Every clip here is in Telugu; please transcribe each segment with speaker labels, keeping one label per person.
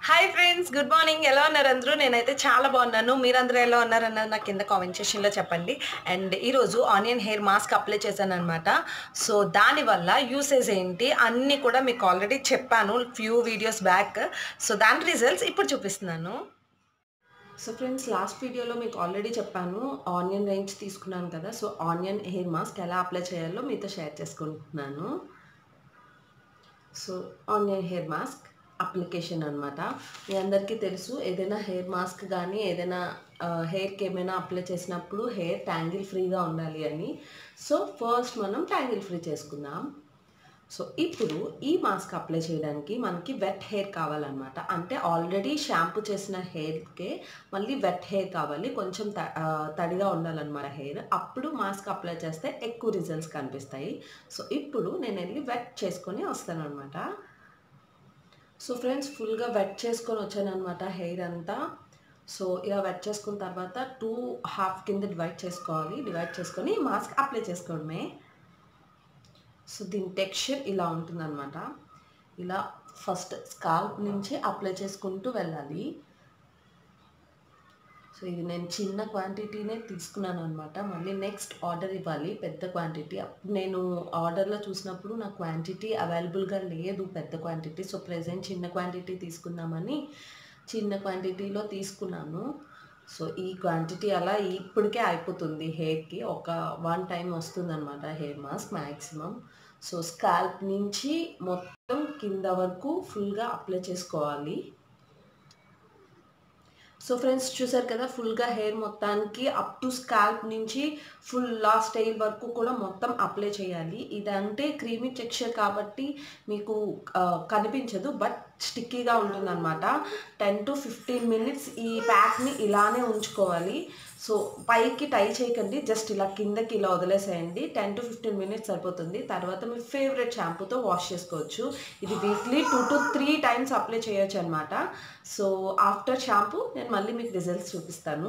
Speaker 1: హాయ్ ఫ్రెండ్స్ గుడ్ మార్నింగ్ ఎలా ఉన్నారు అందరూ నేనైతే చాలా బాగున్నాను మీరందరూ ఎలా ఉన్నారు అన్నది నాకు కింద కామెంట్ సెక్షన్లో చెప్పండి అండ్ ఈరోజు ఆనియన్ హెయిర్ మాస్క్ అప్లై చేశాను అనమాట సో దానివల్ల యూసేజ్ ఏంటి అన్నీ కూడా మీకు ఆల్రెడీ చెప్పాను ఫ్యూ వీడియోస్ బ్యాక్ సో దాని రిజల్ట్స్ ఇప్పుడు చూపిస్తున్నాను సో ఫ్రెండ్స్ లాస్ట్ వీడియోలో మీకు ఆల్రెడీ చెప్పాను ఆనియన్ రేంజ్ తీసుకున్నాను కదా సో ఆనియన్ హెయిర్ మాస్క్ ఎలా అప్లై చేయాలో మీతో షేర్ చేసుకుంటున్నాను so onion hair mask application అనమాట మీ అందరికీ తెలుసు ఏదైనా హెయిర్ మాస్క్ కానీ ఏదైనా హెయిర్కి ఏమైనా అప్లై చేసినప్పుడు హెయిర్ ట్యాంగిల్ ఫ్రీగా ఉండాలి అని సో ఫస్ట్ మనం ట్యాంగిల్ ఫ్రీ చేసుకుందాం సో ఇప్పుడు ఈ మాస్క్ అప్లై చేయడానికి మనకి వెట్ హెయిర్ కావాలన్నమాట అంటే ఆల్రెడీ షాంపూ చేసిన హెయిర్కే మళ్ళీ వెట్ హెయిర్ కావాలి కొంచెం త- ఆ, తడిగా ఉండాలన్నమాట హెయిర్ అప్పుడు మాస్క్ అప్లై చేస్తే ఎక్కువ రిజల్ట్స్ కనిపిస్తాయి సో ఇప్పుడు నేను వెళ్ళి వెట్ చేసుకొని వస్తాను అనమాట సో ఫ్రెండ్స్ ఫుల్గా వెట్ చేసుకొని వచ్చాను అనమాట హెయిర్ అంతా సో ఇలా వెట్ చేసుకున్న తర్వాత టూ హాఫ్ కింద డివైడ్ చేసుకోవాలి డివైడ్ చేసుకొని మాస్క్ అప్లై చేసుకోవడమే సో దీని టెక్స్చర్ ఇలా ఉంటుందన్నమాట ఇలా ఫస్ట్ స్కాల్ప్ నుంచి అప్లై చేసుకుంటూ వెళ్ళాలి సో ఇది నేను చిన్న క్వాంటిటీనే తీసుకున్నాను అనమాట మళ్ళీ నెక్స్ట్ ఆర్డర్ ఇవ్వాలి పెద్ద క్వాంటిటీ అప్పుడు నేను ఆర్డర్లో చూసినప్పుడు నా క్వాంటిటీ అవైలబుల్గా లేదు పెద్ద క్వాంటిటీ సో ప్రెసెంట్ చిన్న క్వాంటిటీ తీసుకుందామని చిన్న క్వాంటిటీలో తీసుకున్నాను సో ఈ క్వాంటిటీ అలా ఇప్పటికే అయిపోతుంది హెయిర్కి ఒక వన్ టైం వస్తుందన్నమాట hair mask maximum so scalp నుంచి మొత్తం కింద వరకు ఫుల్గా అప్లై చేసుకోవాలి సో ఫ్రెండ్స్ చూసారు కదా ఫుల్గా హెయిర్ మొత్తానికి అప్ టు స్కాల్ప్ నుంచి ఫుల్ లాస్ట్ హెయిర్ వరకు కూడా మొత్తం అప్లై చేయాలి ఇదంటే క్రీమీ టెక్స్చర్ కాబట్టి మీకు ఆ, కనిపించదు బట్ స్టిక్కీగా ఉంటుందన్నమాట టెన్ టు ఫిఫ్టీన్ మినిట్స్ ఈ ప్యాక్ని ఇలానే ఉంచుకోవాలి సో పైకి టై చేయకండి జస్ట్ ఇలా కిందకి ఇలా వదిలేసేయండి టెన్ టు ఫిఫ్టీన్ మినిట్స్ సరిపోతుంది తర్వాత మీ ఫేవరెట్ షాంపూతో వాష్ చేసుకోవచ్చు ఇది weekly two to three times apply చేయొచ్చు అనమాట సో ఆఫ్టర్ షాంపూ నేను మళ్ళీ మీకు రిజల్ట్స్ చూపిస్తాను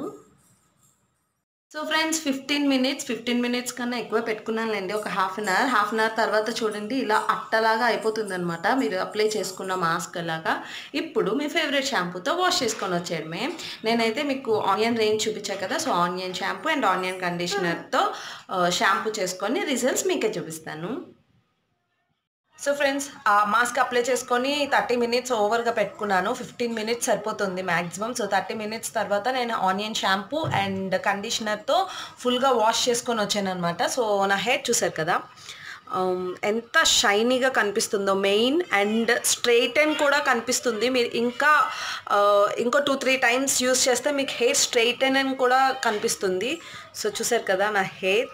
Speaker 1: so friends fifteen minutes fifteen minutes కన్నా ఎక్కువ పెట్టుకున్నానులేండి ఒక half an hour half an hour తర్వాత చూడండి ఇలా అట్టలాగా అయిపోతుంది అనమాట మీరు అప్లై చేసుకున్న మాస్క్ లాగా ఇప్పుడు మీ ఫేవరెట్ షాంపూతో వాష్ చేసుకొని వచ్చేయడమే నేనైతే మీకు ఆనియన్ రేంజ్ చూపించా కదా so onion shampoo and onion కండిషనర్తో షాంపూ చేసుకొని రిజల్ట్స్ మీకే చూపిస్తాను సో ఫ్రెండ్స్ ఆ మాస్క్ అప్లై చేసుకొని థర్టీ మినిట్స్ ఓవర్గా పెట్టుకున్నాను ఫిఫ్టీన్ మినిట్స్ సరిపోతుంది మ్యాక్సిమం సో థర్టీ మినిట్స్ తర్వాత నేను ఆనియన్ షాంపూ అండ్ కండిషనర్తో ఫుల్గా వాష్ చేసుకొని వచ్చాను అనమాట సో నా హెయిర్ చూసారు కదా um, ఎంత షైనీగా కనిపిస్తుందో మెయిన్ అండ్ స్ట్రైట్ అండ్ కూడా కనిపిస్తుంది మీరు ఇంకా uh, ఇంకో టూ త్రీ టైమ్స్ యూస్ చేస్తే మీకు హెయిర్ స్ట్రైట్ అని కూడా కనిపిస్తుంది సో చూసారు కదా నా హెయిర్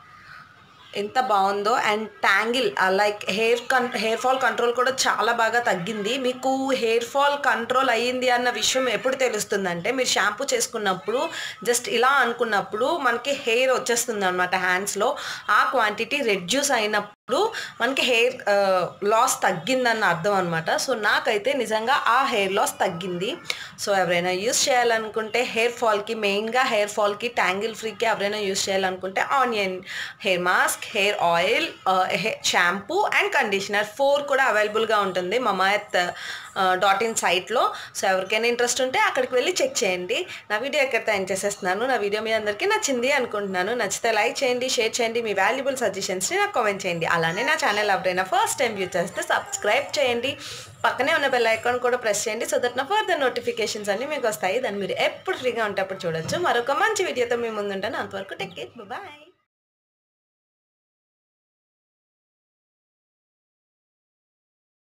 Speaker 1: ఎంత బాగుందో అండ్ ట్యాంగిల్ లైక్ హెయిర్ కన్ హెయిర్ ఫాల్ కంట్రోల్ కూడా చాలా బాగా తగ్గింది మీకు హెయిర్ ఫాల్ కంట్రోల్ అయ్యింది అన్న విషయం ఎప్పుడు తెలుస్తుందంటే మీరు షాంపూ చేసుకున్నప్పుడు జస్ట్ ఇలా అనుకున్నప్పుడు మనకి హెయిర్ వచ్చేస్తుంది అనమాట హ్యాండ్స్లో ఆ క్వాంటిటీ రెడ్యూస్ అయినప్పుడు మనకి హెయిర్ లాస్ తగ్గిందన్న అర్థం అనమాట సో నాకైతే నిజంగా ఆ హెయిర్ లాస్ తగ్గింది సో ఎవరైనా యూస్ చేయాలనుకుంటే హెయిర్ ఫాల్కి మెయిన్గా హెయిర్ ఫాల్కి ట్యాంగిల్ ఫ్రీకి ఎవరైనా యూస్ చేయాలనుకుంటే onion hair mask hair oil shampoo and conditioner four కూడా అవైలబుల్గా ఉంటుంది మమాయత్ డాట్ ఇన్ సైట్లో సో ఎవరికైనా ఇంట్రెస్ట్ ఉంటే అక్కడికి వెళ్ళి చెక్ చేయండి నా వీడియో ఎక్కడితో ఎండ్ చేసేస్తున్నాను నా వీడియో మీ అందరికీ నచ్చింది అనుకుంటున్నాను నచ్చితే లైక్ చేయండి షేర్ చేయండి మీ వాల్యుబుల్ సజెషన్స్ని నాకు కామెంట్ చేయండి అలానే నా ఛానల్ ఎవరైనా ఫస్ట్ టైం వ్యూ చేస్తే సబ్స్క్రైబ్ చేయండి పక్కనే ఉన్న బెల్ ఐకాన్ కూడా ప్రెస్ చేయండి సో దట్ నా ఫర్దర్ నోటిఫికేషన్స్ అన్నీ మీకు వస్తాయి దాన్ని మీరు ఎప్పుడు ఫ్రీగా ఉంటే అప్పుడు చూడొచ్చు మరొక మంచి వీడియోతో మీ ముందుంటాను అంతవరకు టెక్ కేర్ బాయ్